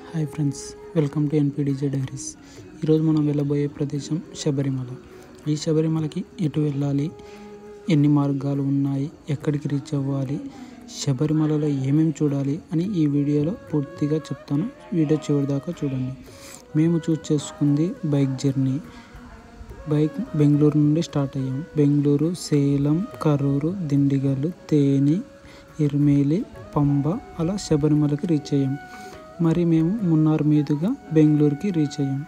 hi friends welcome to NPDJ diaries ఈరోజు మనం వెళ్ళబోయే ప్రదేశం శబరిమల ఈ శబరిమలకి ఎటు వెళ్ళాలి ఎన్ని మార్గాలు ఉన్నాయి ఎక్కడికి రీచ్ అవ్వాలి శబరిమలలో ఏమేమి చూడాలి అని ఈ వీడియోలో పూర్తిగా చెప్తాను వీడియో చివరి దాకా చూడండి మేము చూస్ చేసుకుంది బైక్ జర్నీ బైక్ బెంగళూరు నుండి స్టార్ట్ అయ్యాం బెంగళూరు సేలం కరూరు దిండిగల్ తేని ఇర్మేలి పంబ అలా శబరిమలకి రీచ్ అయ్యాం మరి మేము మున్నార్ మీదుగా బెంగళూరుకి రీచ్ అయ్యాం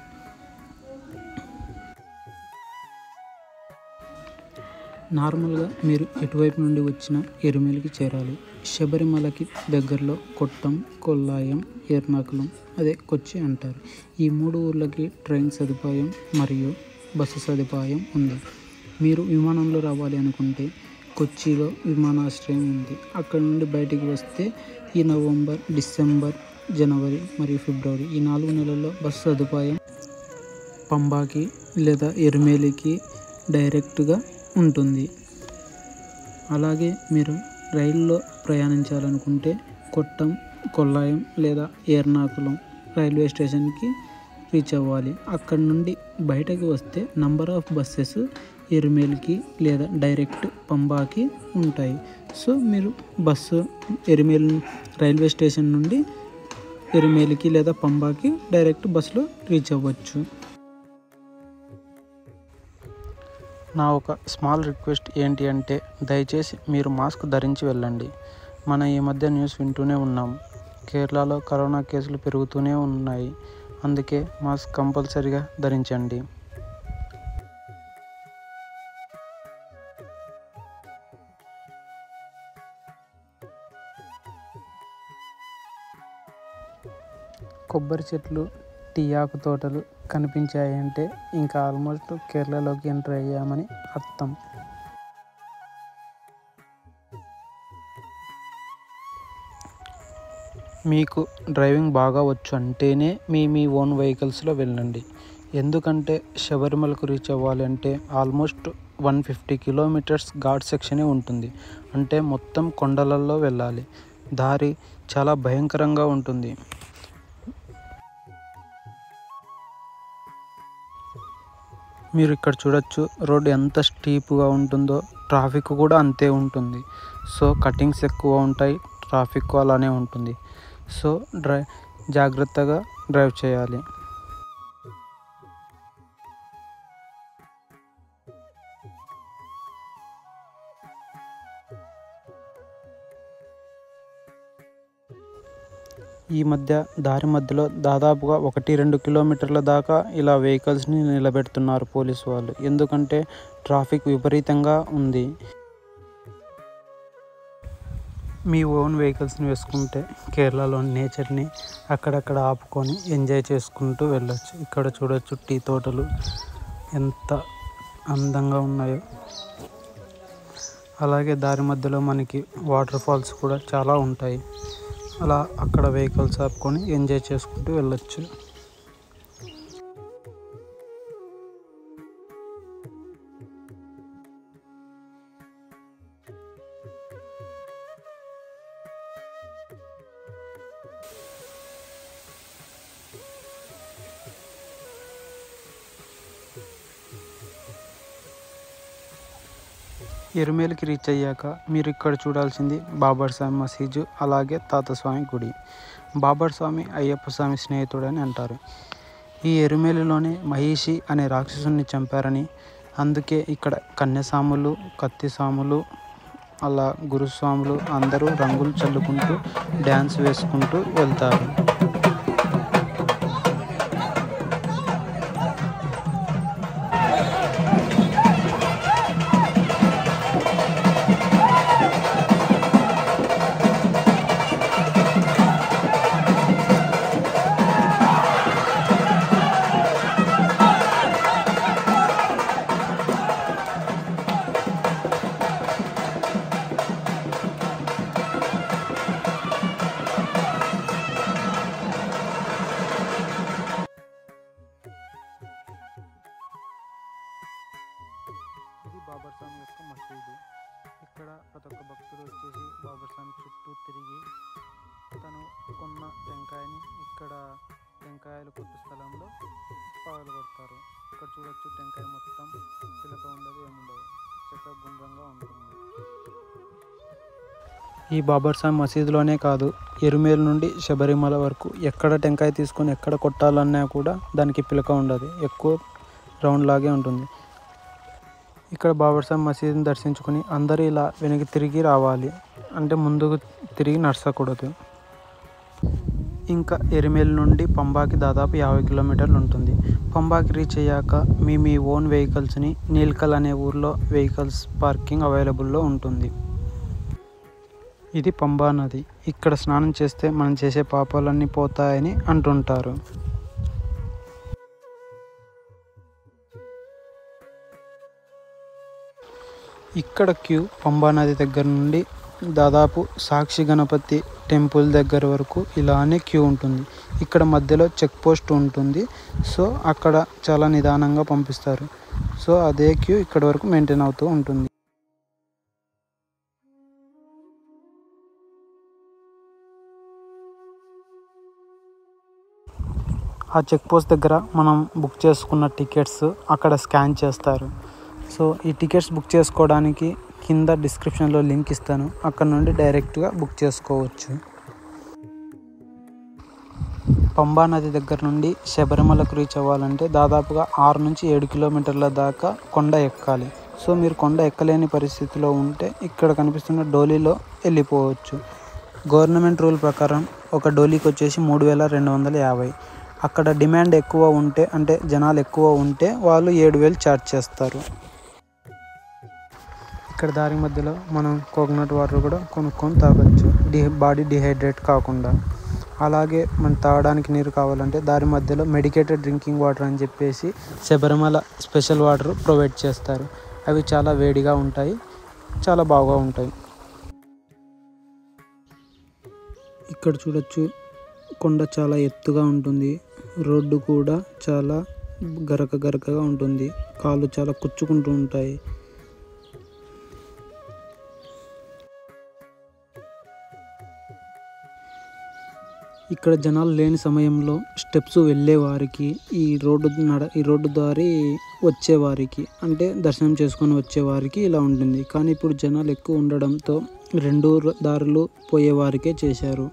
నార్మల్గా మీరు ఎటువైపు నుండి వచ్చిన ఎరుమేలికి చేరాలి శబరిమలకి దగ్గరలో కొట్టం కొల్లాయం ఎర్నాకుళం అదే కొచ్చి అంటారు ఈ మూడు ఊర్లకి ట్రైన్ సదుపాయం మరియు బస్సు సదుపాయం ఉంది మీరు విమానంలో రావాలి అనుకుంటే కొచ్చిలో విమానాశ్రయం ఉంది అక్కడ నుండి బయటికి వస్తే ఈ నవంబర్ డిసెంబర్ జనవరి మరియు ఫిబ్రవరి ఈ నాలుగు నెలల్లో బస్సు సదుపాయం పంబాకి లేదా ఎరుమేలికి డైరెక్ట్గా ఉంటుంది అలాగే మీరు రైల్లో ప్రయాణించాలనుకుంటే కొట్టం కొల్లాయం లేదా ఎర్నాకుళం రైల్వే స్టేషన్కి రీచ్ అవ్వాలి అక్కడ నుండి బయటకు వస్తే నంబర్ ఆఫ్ బస్సెస్ ఎరుమేలికి లేదా డైరెక్ట్ పంబాకి ఉంటాయి సో మీరు బస్సు ఎరుమేల్ రైల్వే స్టేషన్ నుండి ఎరుమేలికి లేదా పంబాకి డైరెక్ట్ బస్సులో రీచ్ అవ్వచ్చు నా ఒక స్మాల్ రిక్వెస్ట్ ఏంటి అంటే దయచేసి మీరు మాస్క్ ధరించి వెళ్ళండి మన ఈ మధ్య న్యూస్ వింటూనే ఉన్నాం కేరళలో కరోనా కేసులు పెరుగుతూనే ఉన్నాయి అందుకే మాస్క్ కంపల్సరిగా ధరించండి కొబ్బరి చెట్లు టీ ఆకు తోటలు కనిపించాయంటే ఇంకా ఆల్మోస్ట్ కేరళలోకి ఎంటర్ అయ్యామని అర్థం మీకు డ్రైవింగ్ బాగా వచ్చు అంటేనే మీ మీ ఓన్ వెహికల్స్లో వెళ్ళండి ఎందుకంటే శబరిమలకు రీచ్ అవ్వాలి అంటే almost one fifty kilometres ghat సెక్షనే ఉంటుంది అంటే మొత్తం కొండలలో వెళ్ళాలి దారి చాలా భయంకరంగా ఉంటుంది మీరు ఇక్కడ చూడొచ్చు రోడ్ ఎంత స్టీప్గా ఉంటుందో ట్రాఫిక్ కూడా అంతే ఉంటుంది సో కటింగ్స్ ఎక్కువ ఉంటాయి ట్రాఫిక్ అలానే ఉంటుంది సో డ్రై జాగ్రత్తగా డ్రైవ్ చేయాలి ఈ మధ్య దారి మధ్యలో దాదాపుగా ఒకటి రెండు కిలోమీటర్ల దాకా ఇలా వెహికల్స్ని నిలబెడుతున్నారు పోలీసు వాళ్ళు ఎందుకంటే ట్రాఫిక్ విపరీతంగా ఉంది మీ ఓన్ వెహికల్స్ని వేసుకుంటే కేరళలోని నేచర్ని అక్కడక్కడ ఆపుకొని ఎంజాయ్ చేసుకుంటూ వెళ్ళొచ్చు ఇక్కడ చూడొచ్చు టీ తోటలు ఎంత అందంగా ఉన్నాయో అలాగే దారి మధ్యలో మనకి వాటర్ ఫాల్స్ కూడా చాలా ఉంటాయి అలా అక్కడ వెహికల్స్ ఆపుకొని ఎంజాయ్ చేసుకుంటూ వెళ్ళొచ్చు ఎరుమేలికి రీచ్ అయ్యాక మీరు ఇక్కడ చూడాల్సింది బాబర్ స్వామి మసీజు అలాగే తాతస్వామి గుడి బాబర్ స్వామి అయ్యప్ప స్వామి స్నేహితుడని అంటారు ఈ ఎరుమేలిలోనే మహిషి అనే రాక్షసుని చంపారని అందుకే ఇక్కడ కన్యస్వాములు కత్తిస్వాములు అలా గురుస్వాములు అందరూ రంగులు చల్లుకుంటూ డ్యాన్స్ వేసుకుంటూ వెళ్తారు ఇది బాబర్ స్వామి యొక్క మసీదు ఇక్కడ ప్రతి ఒక్క భక్తుడు వచ్చేసి బాబర్ స్వామి చుట్టూ తిరిగి తను కొన్న టెంకాయని ఇక్కడ ఇక్కడ టెంకాయలు కొద్ది స్థలంలో పగలు కొడతారు ఇక్కడ చూడొచ్చు టెంకాయ మొత్తం చిలక ఉండదు ఏముండదు చక్కగా గుండ్రంగా ఉంటుంది ఈ బాబర్సాన్ మసీదులోనే కాదు ఎరుమేలు నుండి శబరిమల వరకు ఎక్కడ టెంకాయ తీసుకొని ఎక్కడ కొట్టాలన్నా కూడా దానికి పిలక ఉండదు ఎక్కువ రౌండ్ లాగే ఉంటుంది ఇక్కడ బాబర్సాన్ మసీదుని దర్శించుకొని అందరూ ఇలా వెనక్కి తిరిగి రావాలి అంటే ముందుకు తిరిగి నడచకూడదు ఇంకా ఎరిమేల్ నుండి పంబాకి దాదాపు యాభై కిలోమీటర్లు ఉంటుంది పంబాకి రీచ్ అయ్యాక మీ మీ ఓన్ వెహికల్స్ని నీల్కల్ అనే ఊర్లో వెహికల్స్ పార్కింగ్ అవైలబుల్లో ఉంటుంది ఇది పంబా నది ఇక్కడ స్నానం చేస్తే మనం చేసే పాపాలన్నీ పోతాయని అంటుంటారు ఇక్కడ క్యూ పంబా నది దగ్గర నుండి దాదాపు సాక్షి గణపతి టెంపుల్ దగ్గర వరకు ఇలానే క్యూ ఉంటుంది ఇక్కడ మధ్యలో చెక్ పోస్ట్ ఉంటుంది సో అక్కడ చాలా నిదానంగా పంపిస్తారు సో అదే క్యూ ఇక్కడ వరకు మెయింటైన్ అవుతూ ఉంటుంది ఆ చెక్ పోస్ట్ దగ్గర మనం బుక్ చేసుకున్న టికెట్స్ అక్కడ స్కాన్ చేస్తారు సో ఈ టికెట్స్ బుక్ చేసుకోవడానికి కింద డిస్క్రిప్షన్లో లింక్ ఇస్తాను అక్కడ నుండి డైరెక్ట్గా బుక్ చేసుకోవచ్చు పంబా నది దగ్గర నుండి శబరిమలకు రీచ్ అవ్వాలంటే దాదాపుగా ఆరు నుంచి ఏడు కిలోమీటర్ల దాకా కొండ ఎక్కాలి సో మీరు కొండ ఎక్కలేని పరిస్థితిలో ఉంటే ఇక్కడ కనిపిస్తున్న డోలీలో వెళ్ళిపోవచ్చు గవర్నమెంట్ రూల్ ప్రకారం ఒక డోలీకి వచ్చేసి మూడు వేల రెండు వందల యాభై అక్కడ డిమాండ్ ఎక్కువ ఉంటే అంటే జనాలు ఎక్కువ ఉంటే వాళ్ళు ఏడు వేలు ఛార్జ్ చేస్తారు ఇక్కడ దారి మధ్యలో మనం కోకోనట్ వాటర్ కూడా కొనుక్కొని తాగొచ్చు డి బాడీ డిహైడ్రేట్ కాకుండా అలాగే మనం తాగడానికి నీరు కావాలంటే దారి మధ్యలో మెడికేటెడ్ డ్రింకింగ్ వాటర్ అని చెప్పేసి శబరిమల స్పెషల్ వాటర్ ప్రొవైడ్ చేస్తారు అవి చాలా వేడిగా ఉంటాయి చాలా బాగా ఉంటాయి ఇక్కడ చూడొచ్చు కొండ చాలా ఎత్తుగా ఉంటుంది రోడ్డు కూడా చాలా గరక గరకగా ఉంటుంది కాళ్ళు చాలా కుచ్చుకుంటూ ఉంటాయి ఇక్కడ జనాలు లేని సమయంలో స్టెప్స్ వెళ్ళే వారికి ఈ రోడ్డు నడ ఈ రోడ్డు దారి వచ్చేవారికి అంటే దర్శనం చేసుకొని వచ్చేవారికి ఇలా ఉంటుంది కానీ ఇప్పుడు జనాలు ఎక్కువ ఉండడంతో రెండు దారులు పోయేవారికే చేశారు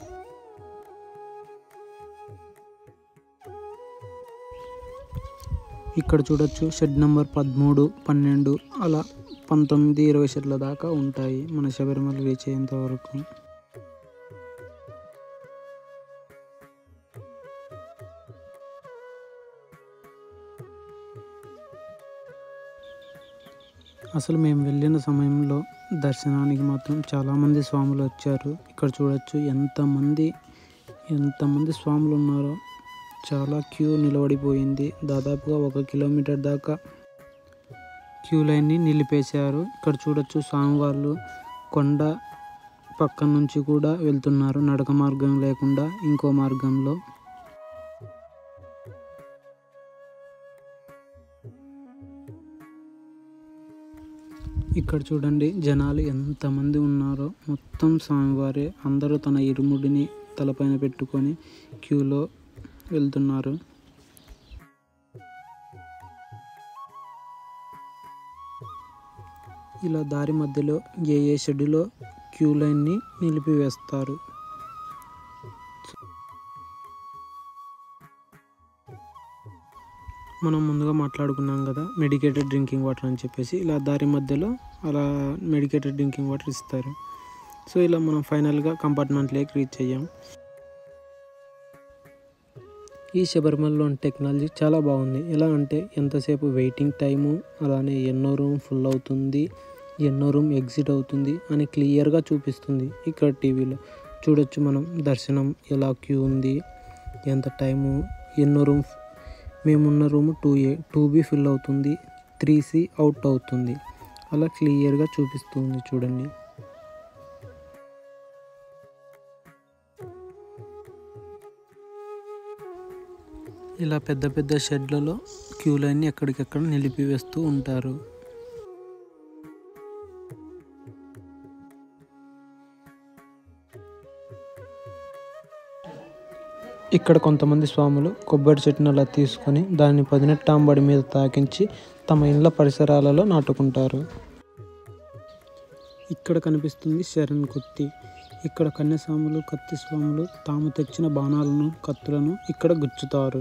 ఇక్కడ చూడొచ్చు షెడ్ నెంబర్ పదమూడు పన్నెండు అలా పంతొమ్మిది ఇరవై షెడ్ల దాకా ఉంటాయి మన శబరిమల రీచ్ అయ్యేంత వరకు అసలు మేము వెళ్ళిన సమయంలో దర్శనానికి మాత్రం చాలామంది స్వాములు వచ్చారు ఇక్కడ చూడొచ్చు ఎంతమంది ఎంతమంది స్వాములు ఉన్నారో చాలా క్యూ నిలబడిపోయింది దాదాపుగా ఒక కిలోమీటర్ దాకా క్యూ లైన్ని నిలిపేశారు ఇక్కడ చూడొచ్చు స్వామివార్లు కొండ పక్క నుంచి కూడా వెళ్తున్నారు నడక మార్గం లేకుండా ఇంకో మార్గంలో ఇక్కడ చూడండి జనాలు ఎంతమంది ఉన్నారో మొత్తం స్వామివారే అందరూ తన ఇరుముడిని తలపైన పెట్టుకొని క్యూలో వెళ్తున్నారు ఇలా దారి మధ్యలో ఏ ఏ షెడ్యూలో క్యూ లైన్ని నిలిపివేస్తారు మనం ముందుగా మాట్లాడుకున్నాం కదా మెడికేటెడ్ డ్రింకింగ్ వాటర్ అని చెప్పేసి ఇలా దారి మధ్యలో అలా మెడికేటెడ్ డ్రింకింగ్ వాటర్ ఇస్తారు సో ఇలా మనం ఫైనల్గా కంపార్ట్మెంట్లోకి రీచ్ అయ్యాం ఈ శబరిమలలోని టెక్నాలజీ చాలా బాగుంది ఎలా అంటే ఎంతసేపు వెయిటింగ్ టైము అలానే ఎన్నో రూమ్ ఫుల్ అవుతుంది ఎన్నో రూమ్ ఎగ్జిట్ అవుతుంది అని క్లియర్గా చూపిస్తుంది ఇక్కడ టీవీలో చూడొచ్చు మనం దర్శనం ఎలా క్యూ ఉంది ఎంత టైము ఎన్నో రూమ్ మేమున్న room two A two B fill అవుతుంది త్రీ సి అవుట్ అవుతుంది అలా క్లియర్గా చూపిస్తుంది చూడండి ఇలా పెద్ద పెద్ద షెడ్లలో క్యూ లైన్ని ఎక్కడికెక్కడ నిలిపివేస్తూ ఉంటారు ఇక్కడ కొంతమంది స్వాములు కొబ్బరి చెట్టును అలా తీసుకొని దాన్ని పదినెట్టాంబడి మీద తాకించి తమ ఇండ్ల పరిసరాలలో నాటుకుంటారు ఇక్కడ కనిపిస్తుంది శరణ్ కుత్తి ఇక్కడ కన్యస్వాములు కత్తి స్వాములు తాము తెచ్చిన బాణాలను కత్తులను ఇక్కడ గుచ్చుతారు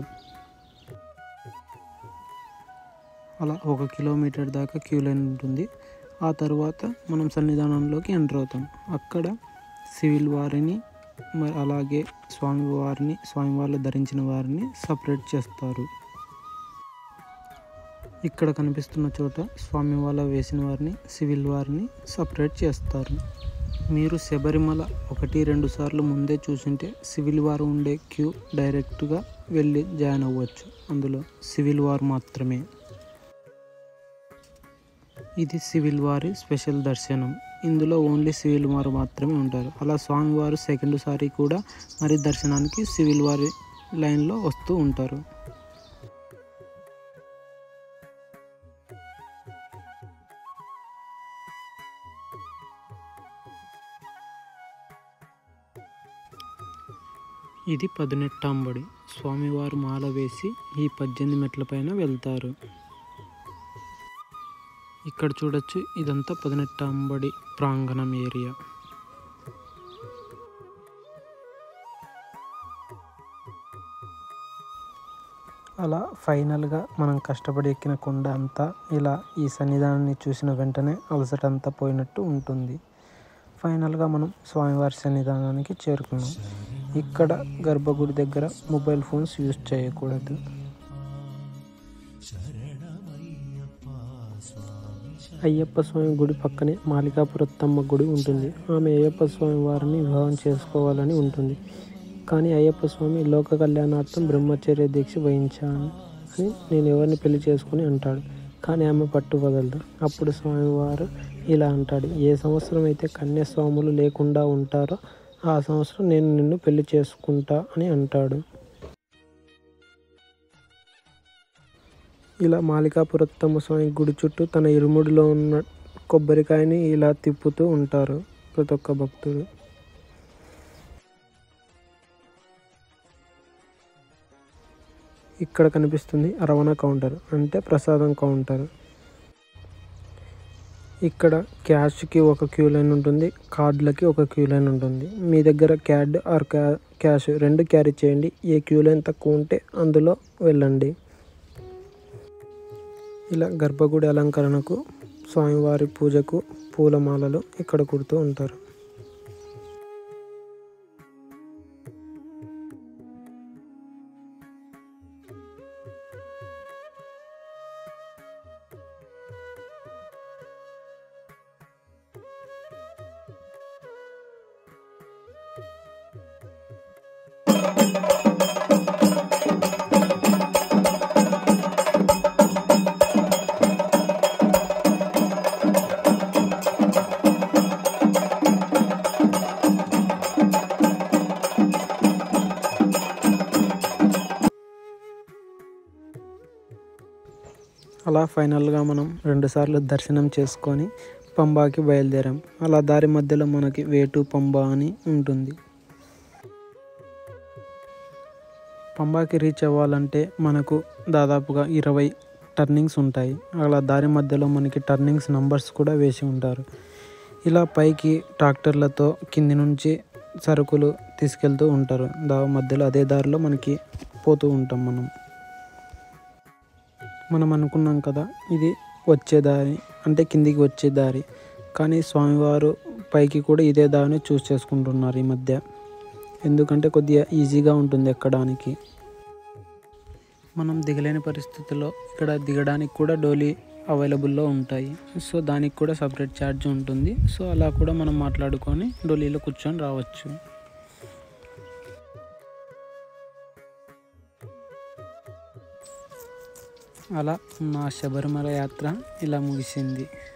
అలా ఒక కిలోమీటర్ దాకా క్యూ లైన్ ఉంటుంది ఆ తర్వాత మనం సన్నిధానంలోకి ఎంటర్ అవుతాం అక్కడ సివిల్ వారిని మరి అలాగే స్వామివారిని స్వామివార్లు ధరించిన వారిని సపరేట్ చేస్తారు ఇక్కడ కనిపిస్తున్న చోట స్వామి వాళ్ళ వేసిన వారిని సివిల్ వారిని సపరేట్ చేస్తారు మీరు శబరిమల ఒకటి రెండు సార్లు ముందే చూసుంటే సివిల్ వారు ఉండే క్యూ డైరెక్ట్గా వెళ్ళి జాయిన్ అవ్వచ్చు అందులో సివిల్ వారు మాత్రమే ఇది సివిల్ వారి స్పెషల్ దర్శనం ఇందులో ఓన్లీ సివిల్ వారు మాత్రమే ఉంటారు అలా స్వామివారు సెకండ్ సారి కూడా మరి దర్శనానికి సివిల్ వారి లైన్లో వస్తూ ఉంటారు ఇది పదునెట్టాంబడి స్వామివారు మాల వేసి ఈ పద్దెనిమిది మెట్లపైన వెళ్తారు ఇక్కడ చూడొచ్చు ఇదంతా పదినెట్టాంబడి ప్రాంగణం ఏరియా అలా ఫైనల్గా మనం కష్టపడి ఎక్కిన కొండ అంతా ఇలా ఈ సన్నిధానాన్ని చూసిన వెంటనే అలసట అంతా పోయినట్టు ఉంటుంది ఫైనల్గా మనం స్వామివారి సన్నిధానానికి చేరుకున్నాం ఇక్కడ గర్భగుడి దగ్గర మొబైల్ ఫోన్స్ యూజ్ చేయకూడదు అయ్యప్ప స్వామి గుడి పక్కనే మాలికాపురత్తమ్మ గుడి ఉంటుంది ఆమె అయ్యప్ప స్వామి వారిని వివాహం చేసుకోవాలని ఉంటుంది కానీ అయ్యప్ప స్వామి లోక కళ్యాణార్థం బ్రహ్మచర్య దీక్ష వహించాను అని నేను ఎవరిని పెళ్లి చేసుకుని అంటాడు కానీ ఆమె పట్టు వదలదు అప్పుడు స్వామివారు ఇలా అంటాడు ఏ సంవత్సరం అయితే కన్యాస్వాములు లేకుండా ఉంటారో ఆ సంవత్సరం నేను నిన్ను పెళ్లి చేసుకుంటా అని అంటాడు ఇలా మాలికాపురత్తమ్మ స్వామి గుడి చుట్టూ తన ఇరుముడిలో ఉన్న కొబ్బరికాయని ఇలా తిప్పుతూ ఉంటారు ప్రతి ఒక్క భక్తుడు ఇక్కడ కనిపిస్తుంది రవాణ కౌంటర్ అంటే ప్రసాదం కౌంటర్ ఇక్కడ క్యాష్కి ఒక క్యూ లైన్ ఉంటుంది కార్డులకి ఒక క్యూ లైన్ ఉంటుంది మీ దగ్గర క్యాడ్ ఆర్ క్యా క్యాష్ రెండు క్యారీ చేయండి ఏ క్యూ లైన్ తక్కువ ఉంటే అందులో వెళ్ళండి ఇలా గర్భగుడి అలంకరణకు స్వామివారి పూజకు పూలమాలలు ఇక్కడ కుడుతూ ఉంటారు అలా ఫైనల్గా మనం రెండుసార్లు దర్శనం చేసుకొని పంబాకి బయలుదేరాం అలా దారి మధ్యలో మనకి వేటు పంబా అని ఉంటుంది పంబాకి రీచ్ అవ్వాలంటే మనకు దాదాపుగా ఇరవై టర్నింగ్స్ ఉంటాయి అలా దారి మధ్యలో మనకి టర్నింగ్స్ నంబర్స్ కూడా వేసి ఉంటారు ఇలా పైకి ట్రాక్టర్లతో కింది నుంచి సరుకులు తీసుకెళ్తూ ఉంటారు దా మధ్యలో అదే దారిలో మనకి పోతూ ఉంటాం మనం మనం అనుకున్నాం కదా ఇది వచ్చే దారి అంటే కిందికి వచ్చే దారి కానీ స్వామివారు పైకి కూడా ఇదే దారిని చూస్ చేసుకుంటున్నారు ఈ మధ్య ఎందుకంటే కొద్దిగా ఈజీగా ఉంటుంది ఎక్కడానికి మనం దిగలేని పరిస్థితుల్లో ఇక్కడ దిగడానికి కూడా డోలీ అవైలబుల్లో ఉంటాయి సో దానికి కూడా సపరేట్ ఛార్జ్ ఉంటుంది సో అలా కూడా మనం మాట్లాడుకొని డోలీలో కూర్చొని రావచ్చు అలా నా శబరిమల యాత్ర ఇలా ముగిసింది